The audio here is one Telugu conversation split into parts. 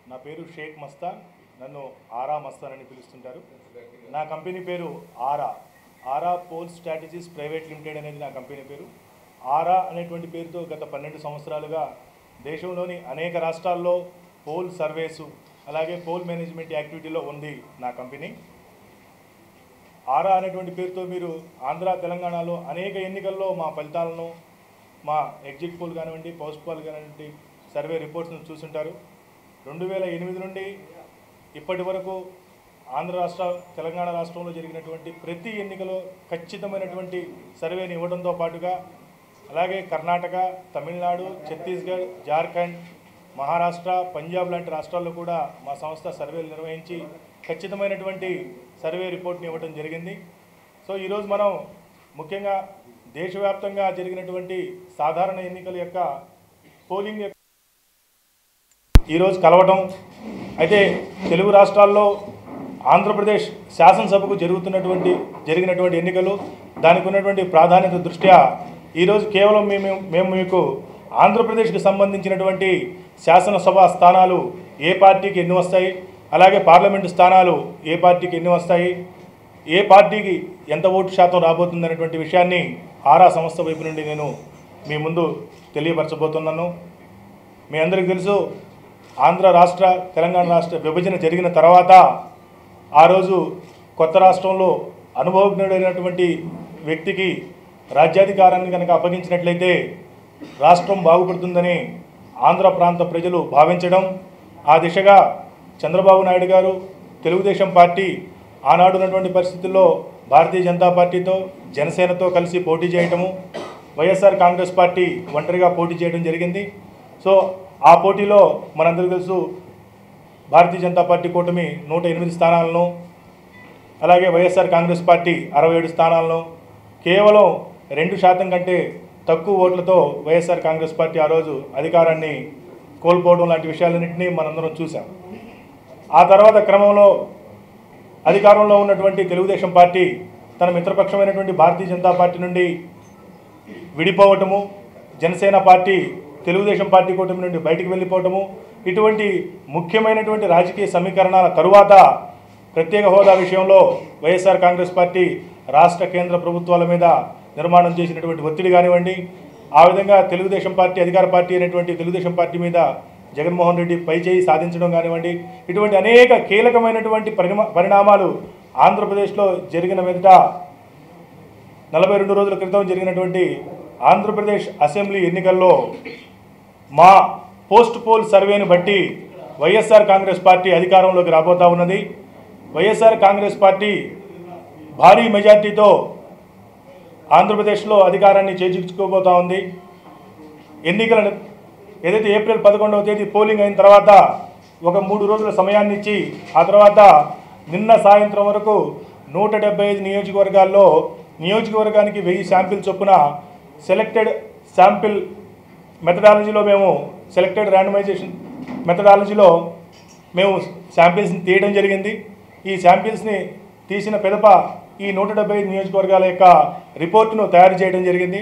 నా పేరు షేక్ మస్తాన్ నన్ను ఆరా మస్తాన్ అని పిలుస్తుంటారు నా కంపెనీ పేరు Aaraa Aaraa poll strategies private limited అనేది నా కంపెనీ పేరు ఆరా అనేటువంటి పేరుతో గత పన్నెండు సంవత్సరాలుగా దేశంలోని అనేక రాష్ట్రాల్లో పోల్ సర్వేసు అలాగే పోల్ మేనేజ్మెంట్ యాక్టివిటీలో ఉంది నా కంపెనీ ఆరా అనేటువంటి పేరుతో మీరు ఆంధ్ర తెలంగాణలో అనేక ఎన్నికల్లో మా ఫలితాలను మా ఎగ్జిట్ పోల్ కానివ్వండి పోస్ట్ పోల్ కానివ్వండి సర్వే రిపోర్ట్స్ను చూసుంటారు రెండు వేల ఎనిమిది నుండి ఇప్పటి వరకు ఆంధ్ర రాష్ట్ర తెలంగాణ రాష్ట్రంలో జరిగినటువంటి ప్రతి ఎన్నికలో ఖచ్చితమైనటువంటి సర్వేని ఇవ్వడంతో పాటుగా అలాగే కర్ణాటక తమిళనాడు ఛత్తీస్గఢ్ జార్ఖండ్ మహారాష్ట్ర పంజాబ్ లాంటి రాష్ట్రాల్లో కూడా మా సంస్థ సర్వేలు నిర్వహించి ఖచ్చితమైనటువంటి సర్వే రిపోర్ట్ని ఇవ్వడం జరిగింది సో ఈరోజు మనం ముఖ్యంగా దేశవ్యాప్తంగా జరిగినటువంటి సాధారణ ఎన్నికల యొక్క పోలింగ్ యొక్క ఈరోజు కలవటం అయితే తెలుగు రాష్ట్రాల్లో ఆంధ్రప్రదేశ్ శాసనసభకు జరుగుతున్నటువంటి జరిగినటువంటి ఎన్నికలు దానికి ఉన్నటువంటి ప్రాధాన్యత దృష్ట్యా ఈరోజు కేవలం మేము మేము మీకు ఆంధ్రప్రదేశ్కి సంబంధించినటువంటి శాసనసభ స్థానాలు ఏ పార్టీకి ఎన్ని వస్తాయి అలాగే పార్లమెంటు స్థానాలు ఏ పార్టీకి ఎన్ని వస్తాయి ఏ పార్టీకి ఎంత ఓటు శాతం రాబోతుంది అనేటువంటి విషయాన్ని ఆరా సంస్థ వైపు నుండి నేను మీ ముందు తెలియపరచబోతున్నాను మీ అందరికీ తెలుసు ఆంధ్ర రాష్ట్ర తెలంగాణ రాష్ట్ర విభజన జరిగిన తర్వాత ఆ రోజు కొత్త రాష్ట్రంలో అనుభవజ్ఞుడైనటువంటి వ్యక్తికి రాజ్యాధికారాన్ని కనుక అప్పగించినట్లయితే రాష్ట్రం బాగుపడుతుందని ఆంధ్ర ప్రాంత ప్రజలు భావించడం ఆ దిశగా చంద్రబాబు నాయుడు గారు తెలుగుదేశం పార్టీ ఆనాడు ఉన్నటువంటి పరిస్థితుల్లో భారతీయ జనతా పార్టీతో జనసేనతో కలిసి పోటీ చేయటము వైఎస్ఆర్ కాంగ్రెస్ పార్టీ ఒంటరిగా పోటీ చేయడం జరిగింది సో ఆ పోటీలో మనందరికీ తెలుసు భారతీయ జనతా పార్టీ కూటమి నూట ఎనిమిది స్థానాలను అలాగే వైఎస్ఆర్ కాంగ్రెస్ పార్టీ అరవై ఏడు స్థానాలను కేవలం రెండు శాతం కంటే తక్కువ ఓట్లతో వైఎస్ఆర్ కాంగ్రెస్ పార్టీ ఆ రోజు అధికారాన్ని కోల్పోవడం లాంటి విషయాలన్నింటినీ మనందరం చూసాం ఆ తర్వాత క్రమంలో అధికారంలో ఉన్నటువంటి తెలుగుదేశం పార్టీ తన మిత్రపక్షమైనటువంటి భారతీయ జనతా పార్టీ నుండి విడిపోవటము జనసేన పార్టీ తెలుగుదేశం పార్టీ కూటమి నుండి బయటికి వెళ్ళిపోవటము ఇటువంటి ముఖ్యమైనటువంటి రాజకీయ సమీకరణాల తరువాత ప్రత్యేక హోదా విషయంలో వైఎస్ఆర్ కాంగ్రెస్ పార్టీ రాష్ట్ర కేంద్ర ప్రభుత్వాల మీద నిర్మాణం చేసినటువంటి ఒత్తిడి కానివ్వండి ఆ విధంగా తెలుగుదేశం పార్టీ అధికార పార్టీ అయినటువంటి తెలుగుదేశం పార్టీ మీద జగన్మోహన్ రెడ్డి పైచేయి సాధించడం కానివ్వండి ఇటువంటి అనేక కీలకమైనటువంటి పరిణామ పరిణామాలు ఆంధ్రప్రదేశ్లో జరిగిన మీదట నలభై రెండు రోజుల క్రితం జరిగినటువంటి ఆంధ్రప్రదేశ్ అసెంబ్లీ ఎన్నికల్లో మా పోస్ట్ పోల్ సర్వేని బట్టి వైఎస్ఆర్ కాంగ్రెస్ పార్టీ అధికారంలోకి రాబోతా ఉన్నది వైఎస్ఆర్ కాంగ్రెస్ పార్టీ భారీ మెజార్టీతో ఆంధ్రప్రదేశ్లో అధికారాన్ని చేజిక్చుకోబోతా ఉంది ఎన్నికలను ఏదైతే ఏప్రిల్ పదకొండవ తేదీ పోలింగ్ అయిన తర్వాత ఒక మూడు రోజుల సమయాన్ని ఇచ్చి ఆ తర్వాత నిన్న సాయంత్రం వరకు నూట డెబ్బై ఐదు నియోజకవర్గాల్లో నియోజకవర్గానికి వెయ్యి శాంపిల్ చొప్పున సెలెక్టెడ్ శాంపిల్ మెథడాలజీలో మేము సెలెక్టెడ్ ర్యాండమైజేషన్ మెథడాలజీలో మేము శాంపిల్స్ని తీయడం జరిగింది ఈ శాంపిల్స్ని తీసిన పిదప ఈ నూట డెబ్బై ఐదు నియోజకవర్గాల యొక్క రిపోర్టును తయారు చేయడం జరిగింది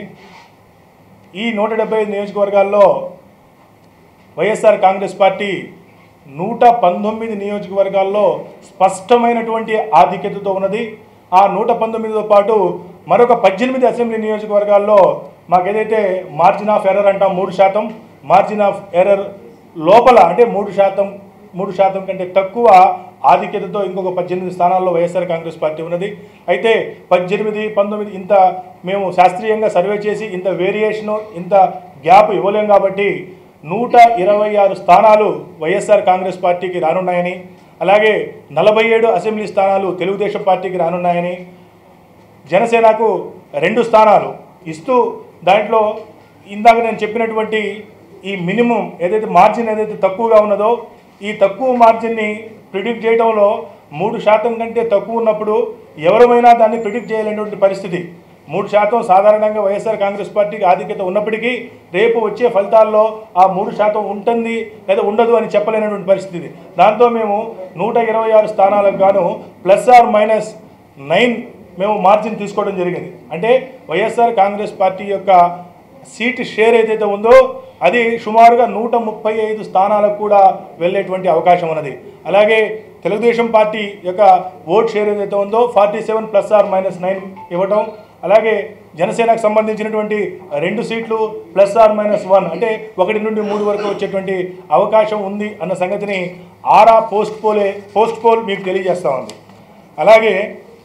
ఈ నూట డెబ్బై ఐదు నియోజకవర్గాల్లో వైఎస్ఆర్ కాంగ్రెస్ పార్టీ నూట పంతొమ్మిది నియోజకవర్గాల్లో స్పష్టమైనటువంటి ఆధిక్యతతో ఉన్నది ఆ నూట పంతొమ్మిదితో పాటు మరొక పద్దెనిమిది అసెంబ్లీ నియోజకవర్గాల్లో మాకేదైతే మార్జిన్ ఆఫ్ ఎర్రర్ అంటాం మూడు శాతం మార్జిన్ ఆఫ్ ఎర్రర్ లోపల అంటే మూడు శాతం మూడు శాతం కంటే తక్కువ ఆధిక్యతతో ఇంకొక పద్దెనిమిది స్థానాల్లో వైఎస్ఆర్ కాంగ్రెస్ పార్టీ ఉన్నది అయితే పద్దెనిమిది పంతొమ్మిది ఇంత మేము శాస్త్రీయంగా సర్వే చేసి ఇంత వేరియేషను ఇంత గ్యాప్ ఇవ్వలేం కాబట్టి నూట ఇరవై ఆరు స్థానాలు వైఎస్ఆర్ కాంగ్రెస్ పార్టీకి రానున్నాయని అలాగే నలభై ఏడు అసెంబ్లీ స్థానాలు తెలుగుదేశం పార్టీకి రానున్నాయని జనసేనకు రెండు స్థానాలు ఇస్తూ దాంట్లో ఇందాక నేను చెప్పినటువంటి ఈ మినిమం ఏదైతే మార్జిన్ ఏదైతే తక్కువగా ఉన్నదో ఈ తక్కువ మార్జిన్ని ప్రిడిక్ట్ చేయడంలో మూడు శాతం కంటే తక్కువ ఉన్నప్పుడు ఎవరమైనా దాన్ని ప్రిడిక్ట్ చేయలేనటువంటి పరిస్థితి మూడు శాతం సాధారణంగా వైఎస్ఆర్ కాంగ్రెస్ పార్టీకి ఆధిక్యత ఉన్నప్పటికీ రేపు వచ్చే ఫలితాల్లో ఆ మూడు శాతం ఉంటుంది లేదా ఉండదు అని చెప్పలేనటువంటి పరిస్థితి దాంతో మేము నూట ఇరవై ఆరు స్థానాలకు గాను ప్లస్ ఆర్ మైనస్ నైన్ మేము మార్జిన్ తీసుకోవడం జరిగింది అంటే వైఎస్ఆర్ కాంగ్రెస్ పార్టీ యొక్క సీట్ షేర్ ఏదైతే ఉందో అది సుమారుగా నూట ముప్పై ఐదు స్థానాలకు కూడా వెళ్ళేటువంటి అవకాశం ఉన్నది అలాగే తెలుగుదేశం పార్టీ యొక్క ఓట్ షేర్ ఏదైతే ఉందో forty seven plus or minus nine ఇవ్వటం అలాగే జనసేనకు సంబంధించినటువంటి రెండు సీట్లు ప్లస్ ఆర్ మైనస్ వన్ అంటే ఒకటి నుండి మూడు వరకు వచ్చేటువంటి అవకాశం ఉంది అన్న సంగతిని ఆరా పోస్ట్ పోలే పోస్ట్ పోల్ మీకు తెలియజేస్తా ఉంది అలాగే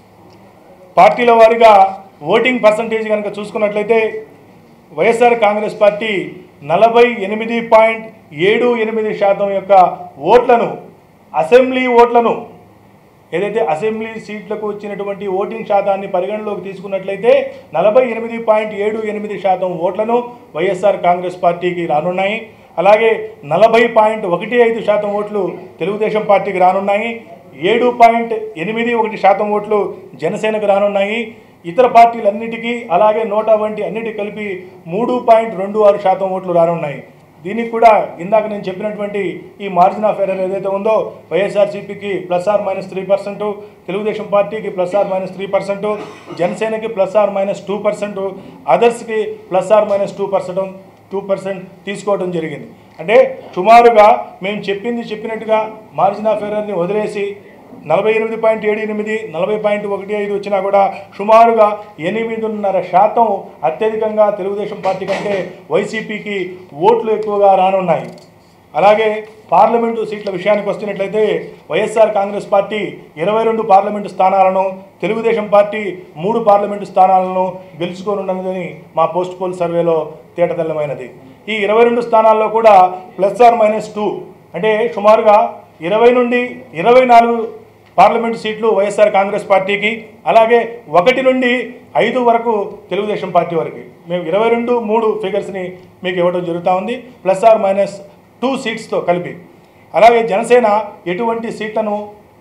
పార్టీల వారీగా ఓటింగ్ పర్సంటేజ్ కనుక చూసుకున్నట్లయితే వైఎస్ఆర్ కాంగ్రెస్ పార్టీ నలభై ఎనిమిది పాయింట్ ఏడు ఎనిమిది శాతం యొక్క ఓట్లను అసెంబ్లీ ఓట్లను ఏదైతే అసెంబ్లీ సీట్లకు వచ్చినటువంటి ఓటింగ్ శాతాన్ని పరిగణలోకి తీసుకున్నట్లయితే నలభై ఎనిమిది పాయింట్ ఏడు ఎనిమిది శాతం ఓట్లను వైఎస్ఆర్ కాంగ్రెస్ పార్టీకి రానున్నాయి అలాగే నలభై పాయింట్ ఒకటి ఐదు శాతం ఓట్లు తెలుగుదేశం పార్టీకి రానున్నాయి ఏడు పాయింట్ ఎనిమిది ఒకటి శాతం ఓట్లు జనసేనకు రానున్నాయి ఇతర పార్టీలన్నిటికీ అలాగే నోటా వంటి అన్నిటి కలిపి మూడు పాయింట్ రెండు ఆరు శాతం ఓట్లు రానున్నాయి దీనికి కూడా ఇందాక నేను చెప్పినటువంటి ఈ మార్జిన్ ఆఫ్ ఎర్రర్ ఏదైతే ఉందో వైఎస్ఆర్సీపీకి plus or minus three percent Telugu Desam పార్టీకి plus or minus three percent జనసేనకి plus or minus two percent అదర్స్కి plus or minus two percent two percent తీసుకోవడం జరిగింది అంటే సుమారుగా మేము చెప్పింది చెప్పినట్టుగా మార్జిన్ ఆఫ్ ఎర్రర్ని వదిలేసి నలభై ఎనిమిది పాయింట్ ఏడు ఎనిమిది నలభై పాయింట్ ఒకటి ఐదు వచ్చినా కూడా సుమారుగా ఎనిమిదిన్నర శాతం అత్యధికంగా తెలుగుదేశం పార్టీ కంటే వైసీపీకి ఓట్లు ఎక్కువగా రానున్నాయి అలాగే పార్లమెంటు సీట్ల విషయానికి వస్తున్నట్లయితే వైఎస్ఆర్ కాంగ్రెస్ పార్టీ ఇరవై రెండు పార్లమెంటు స్థానాలను తెలుగుదేశం పార్టీ మూడు పార్లమెంటు స్థానాలను గెలుచుకోనున్నదని మా పోస్ట్ పోల్ సర్వేలో తేటతెల్లమైనది ఈ ఇరవై రెండు స్థానాల్లో కూడా ప్లస్ ఆర్ మైనస్ టూ అంటే సుమారుగా ఇరవై నుండి ఇరవై నాలుగు పార్లమెంటు సీట్లు వైఎస్ఆర్ కాంగ్రెస్ పార్టీకి అలాగే ఒకటి నుండి ఐదు వరకు తెలుగుదేశం పార్టీ వరకు మేము ఇరవై రెండు మూడు ఫిగర్స్ని మీకు ఇవ్వడం జరుగుతూ ఉంది ప్లస్ ఆర్ మైనస్ టూ సీట్స్తో కలిపి అలాగే జనసేన ఎటువంటి సీట్లను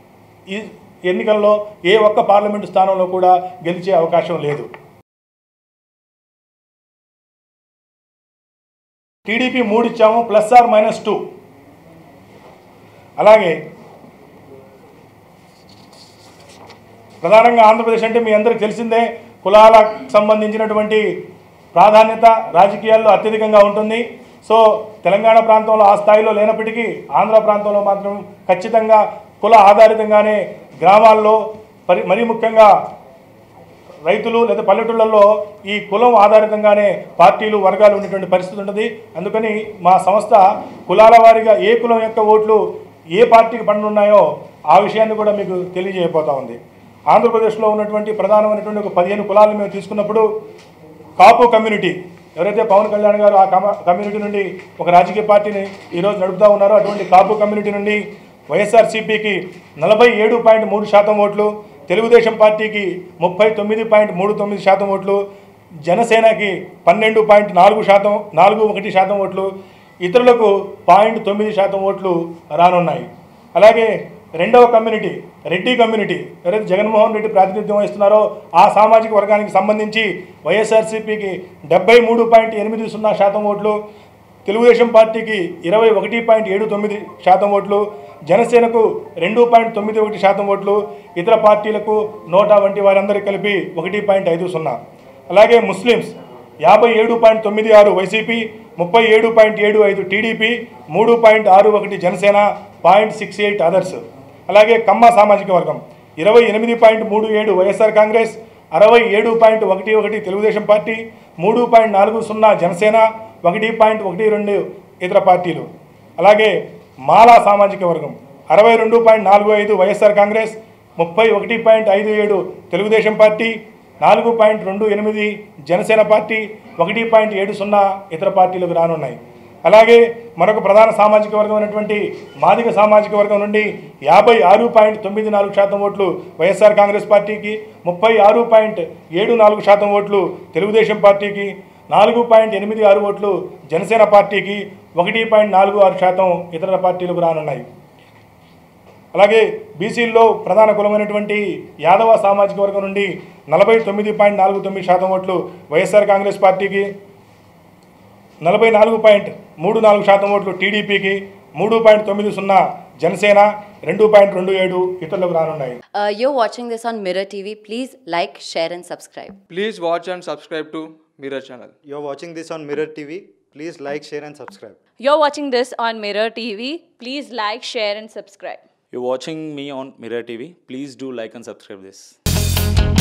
ఈ ఎన్నికల్లో ఏ ఒక్క పార్లమెంటు స్థానంలో కూడా గెలిచే అవకాశం లేదు టీడీపీ మూడు ఇచ్చాము ప్లస్ ఆర్ మైనస్ టూ అలాగే ప్రధానంగా ఆంధ్రప్రదేశ్ అంటే మీ అందరికీ తెలిసిందే కులాలకు సంబంధించినటువంటి ప్రాధాన్యత రాజకీయాల్లో అత్యధికంగా ఉంటుంది సో తెలంగాణ ప్రాంతంలో ఆ స్థాయిలో లేనప్పటికీ ఆంధ్ర ప్రాంతంలో మాత్రం ఖచ్చితంగా కుల ఆధారితంగానే గ్రామాల్లో పరి మరీ ముఖ్యంగా రైతులు లేదా పల్లెటూళ్ళల్లో ఈ కులం ఆధారితంగానే పార్టీలు వర్గాలు ఉండేటువంటి పరిస్థితి ఉంటుంది అందుకని మా సంస్థ కులాల వారీగా ఏ కులం యొక్క ఓట్లు ఏ పార్టీకి పన్నున్నాయో ఆ విషయాన్ని కూడా మీకు తెలియజేయబోతా ఉంది ఆంధ్రప్రదేశ్లో ఉన్నటువంటి ప్రధానమైనటువంటి ఒక పదిహేను కులాలను మేము తీసుకున్నప్పుడు కాపు కమ్యూనిటీ ఎవరైతే పవన్ కళ్యాణ్ గారు ఆ కమ కమ్యూనిటీ నుండి ఒక రాజకీయ పార్టీని ఈరోజు నడుపుతూ ఉన్నారో అటువంటి కాపు కమ్యూనిటీ నుండి వైఎస్ఆర్సీపీకి నలభై ఏడు పాయింట్ మూడు శాతం ఓట్లు తెలుగుదేశం పార్టీకి ముప్పై తొమ్మిది పాయింట్ మూడు తొమ్మిది శాతం ఓట్లు జనసేనకి పన్నెండు పాయింట్ నాలుగు శాతం నాలుగు ఒకటి శాతం ఓట్లు ఇతరులకు పాయింట్ తొమ్మిది శాతం ఓట్లు రానున్నాయి అలాగే రెండవ కమ్యూనిటీ రెడ్డి కమ్యూనిటీ ఎవరైతే జగన్మోహన్ రెడ్డి ప్రాతినిధ్యం వహిస్తున్నారో ఆ సామాజిక వర్గానికి సంబంధించి వైఎస్ఆర్సీపీకి డెబ్బై మూడు పాయింట్ ఎనిమిది సున్నా శాతం ఓట్లు తెలుగుదేశం పార్టీకి ఇరవై ఒకటి పాయింట్ ఏడు తొమ్మిది శాతం ఓట్లు జనసేనకు రెండు పాయింట్ తొమ్మిది ఒకటి శాతం ఓట్లు ఇతర పార్టీలకు నోటా వంటి వారందరికీ కలిపి ఒకటి పాయింట్ ఐదు సున్నా అలాగే ముస్లిమ్స్ యాభై ఏడు పాయింట్ తొమ్మిది ఆరు వైసీపీ ముప్పై ఏడు పాయింట్ ఏడు ఐదు టీడీపీ మూడు పాయింట్ ఆరు ఒకటి Janasena point six eight others అలాగే కమ్మ సామాజిక వర్గం ఇరవై ఎనిమిది పాయింట్ మూడు ఏడు వైఎస్ఆర్ కాంగ్రెస్ అరవై ఏడు పాయింట్ ఒకటి ఒకటి తెలుగుదేశం పార్టీ మూడు పాయింట్ నాలుగు సున్నా జనసేన ఒకటి పాయింట్ ఒకటి రెండు ఇతర పార్టీలు అలాగే మాలా సామాజిక వర్గం అరవై రెండు పాయింట్ నాలుగు ఐదు వైఎస్ఆర్ కాంగ్రెస్ ముప్పై ఒకటి పాయింట్ ఐదు ఏడు తెలుగుదేశం పార్టీ నాలుగు పాయింట్ రెండు ఎనిమిది జనసేన పార్టీ ఒకటి పాయింట్ ఏడు సున్నా ఇతర పార్టీలకు రానున్నాయి అలాగే మరొక ప్రధాన సామాజిక వర్గం అయినటువంటి మాదిగ సామాజిక వర్గం నుండి యాభై ఆరు పాయింట్ తొమ్మిది నాలుగు శాతం ఓట్లు వైఎస్ఆర్ కాంగ్రెస్ పార్టీకి ముప్పై ఆరు పాయింట్ ఏడు నాలుగు శాతం ఓట్లు తెలుగుదేశం పార్టీకి నాలుగు పాయింట్ ఎనిమిది ఆరు ఓట్లు జనసేన పార్టీకి ఒకటి పాయింట్ నాలుగు ఆరు శాతం ఇతర పార్టీలకు రానున్నాయి అలాగే బీసీల్లో ప్రధాన కులమైనటువంటి యాదవ సామాజిక వర్గం నుండి నలభై తొమ్మిది పాయింట్ నాలుగు తొమ్మిది శాతం ఓట్లు వైఎస్ఆర్ కాంగ్రెస్ పార్టీకి నలభై నాలుగు పాయింట్ మూడు నాలుగు శాతం ఓట్లు టీడీపీకి మూడు పాయింట్ తొమ్మిది సున్నా జనసేన రెండు పాయింట్ రెండు ఏడు ఇతరులకు రానున్నాయి Uh, you're watching this on Mirror TV. Please like, share, and subscribe. Please watch and subscribe to Mirror channel. You're watching this on Mirror TV. Please like, share, and subscribe. You're watching this on Mirror TV. Please like, share, and subscribe. You're watching me on Mirror TV. Please do like and subscribe this.